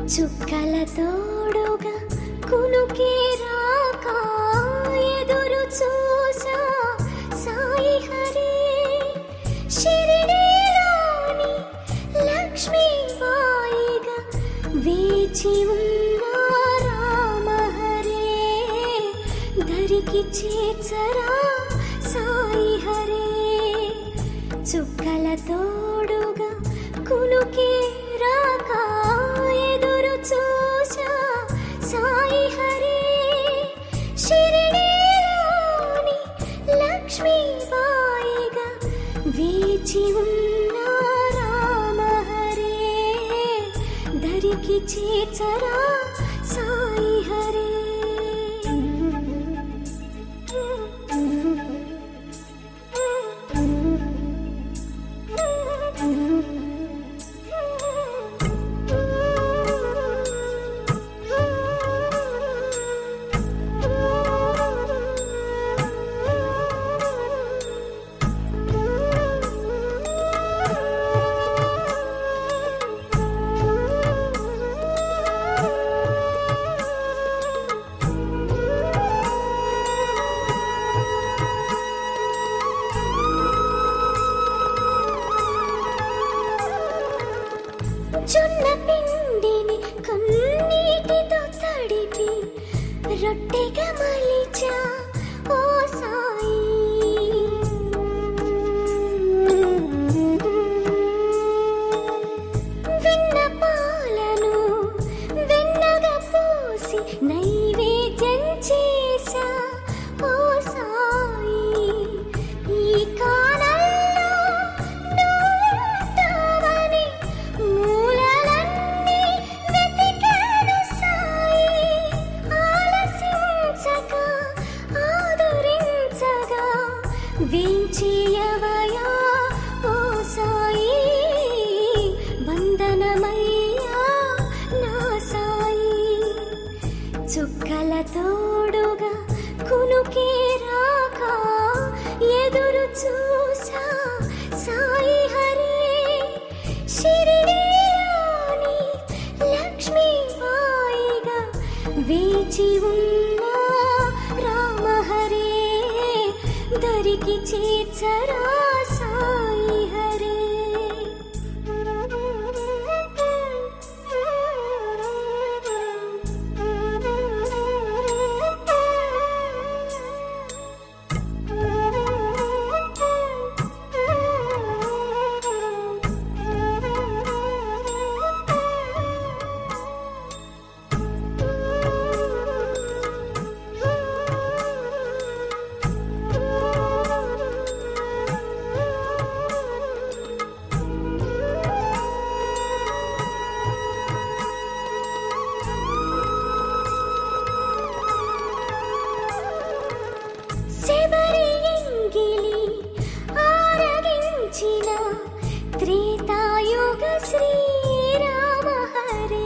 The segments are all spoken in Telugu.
చుక్కల తోడుగా కునుకే రాక ఎదురు చూసా సాయి హరి షిరిడీలోని లక్ష్మీ బాయిగా వేచి ఉన్న రామ హరే దరికి చేర్చరా సాయి హరే చుక్కల తోడుగా కునుకే రాక ఎదురు చూసా సాయి హరి షిరిడీలోని లక్ష్మీ బాయిగా వేచి ఉన్న రామ హరే దరికి చేర్చరా సాయి హరే జొన్న పిండిని కన్నీటితో తడిపి రొట్టెగా మలిచా ఓ సాయి వెన్న పాలను వెన్నగా పోసి నైవేద్యం చేసా ఓ సాయి ఈ కాలంలో నువ్వుంటావని మూలలన్నీ వెతికాను సాయి ఆలసించక ఆదరించగా వేంచేయవయా ఓ సాయి వందనమయ్యా నా సాయి చుక్కల తోడుగా కునుకే రాక ఎదురు చూసా సాయి హరి షిరిడీలోని లక్ష్మీ బాయిగా వేచి ఉన్న రామ హరే దరికి చేర్చరా సాయి హరే శబరి ఎంగిలి ఆరగించిన త్రేతాయుగ శ్రీరామ హరే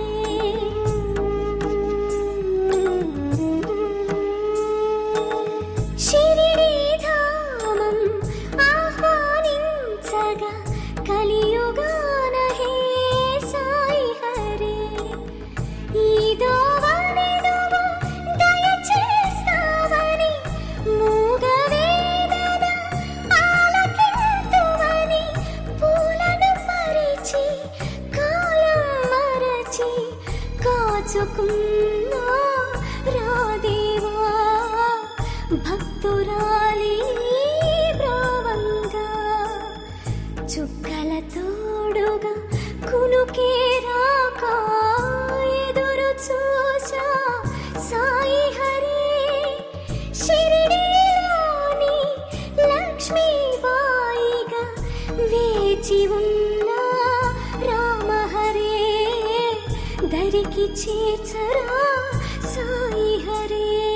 షిరిడి ధామం ఆహ్వానించగా కలియుగాన హే సాయి హరే ఈ దోవని నువ్వు దయచేస్తావని మూగవేదన ఆలకింతువని పూలను పరిచి కాలం మరచి కాచుకున్నా రాదేవా భక్తురాలి బ్రావంగా చుక్కల తోడుగా కునుకే రాక ఎదురు చూసా సాయి హరే షిరిడీలోని లక్ష్మీ బాయిగా వేచి ఉన్న రామ హరే దరికి చేర్చరా సాయి హరే